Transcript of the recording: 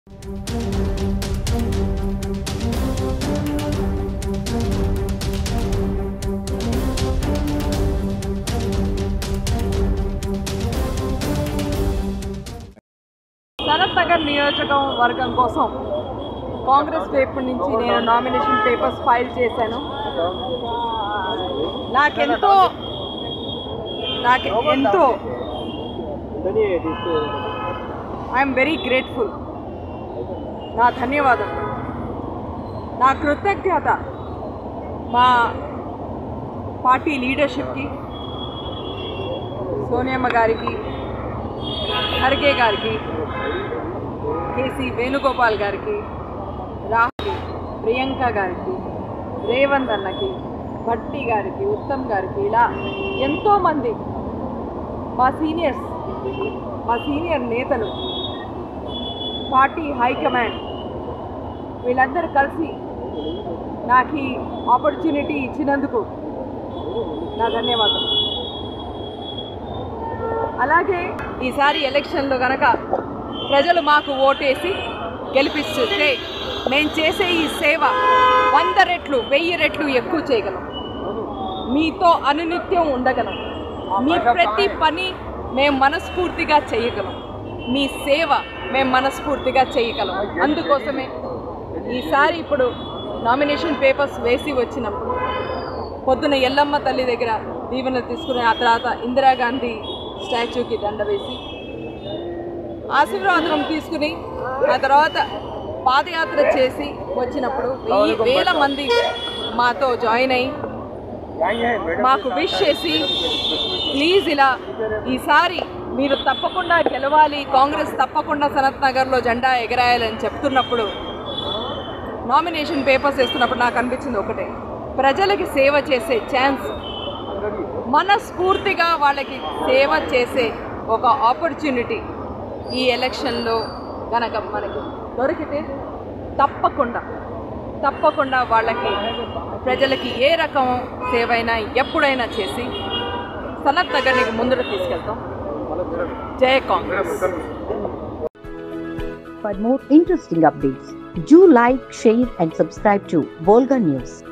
సనత్ నగర్ నియోజకవర్గం కోసం కాంగ్రెస్ వైపు నుంచి నేను నామినేషన్ పేపర్స్ ఫైల్ చేశాను నాకెంతో నాకు ఎంతో ఐఎమ్ వెరీ గ్రేట్ఫుల్ నా ధన్యవాదం నా కృతజ్ఞత మా పార్టీ లీడర్షిప్కి సోనియమ్మ గారికి ఖర్గే గారికి కేసీ వేణుగోపాల్ గారికి రాహుల్ ప్రియాంక గారికి రేవంత్ అన్నకి భట్టి గారికి ఉత్తమ్ గారికి ఇలా ఎంతోమంది మా సీనియర్స్ మా సీనియర్ నేతలు పార్టీ హైకమాండ్ వీళ్ళందరూ కలిసి నాకు ఈ ఆపర్చునిటీ ఇచ్చినందుకు నా ధన్యవాదాలు అలాగే ఈసారి ఎలక్షన్లో గనక ప్రజలు మాకు ఓటేసి గెలిపిస్తే మేము చేసే ఈ సేవ వంద రెట్లు వెయ్యి రెట్లు ఎక్కువ చేయగలం మీతో అనునిత్యం ఉండగలం మీ ప్రతి పని మేము మనస్ఫూర్తిగా చేయగలం మీ సేవ మేము మనస్ఫూర్తిగా చేయగలం అందుకోసమే ఈసారి ఇప్పుడు నామినేషన్ పేపర్స్ వేసి వచ్చినప్పుడు పొద్దున ఎల్లమ్మ తల్లి దగ్గర దీవెనలు తీసుకుని ఆ తర్వాత ఇందిరాగాంధీ స్టాచ్యూకి దండ వేసి ఆశీర్వాదం తీసుకుని ఆ తర్వాత పాదయాత్ర చేసి వచ్చినప్పుడు వెయ్యి వేల మంది మాతో జాయిన్ అయ్యి మాకు విష్ చేసి ప్లీజ్ ఇలా ఈసారి మీరు తప్పకుండా గెలవాలి కాంగ్రెస్ తప్పకుండా సనత్ నగర్లో జెండా ఎగరాయాలని చెప్తున్నప్పుడు నామినేషన్ పేపర్స్ వేస్తున్నప్పుడు నాకు అనిపించింది ఒకటే ప్రజలకి సేవ చేసే ఛాన్స్ మనస్ఫూర్తిగా వాళ్ళకి సేవ చేసే ఒక ఆపర్చునిటీ ఈ ఎలక్షన్లో గనక మనకి దొరికితే తప్పకుండా తప్పకుండా వాళ్ళకి ప్రజలకి ఏ రకం సేవైనా ఎప్పుడైనా చేసి సనత్ నగర్ని ముందుకు తీసుకెళ్తాం జై Congress For more interesting updates, do like, share, and subscribe to Volga News.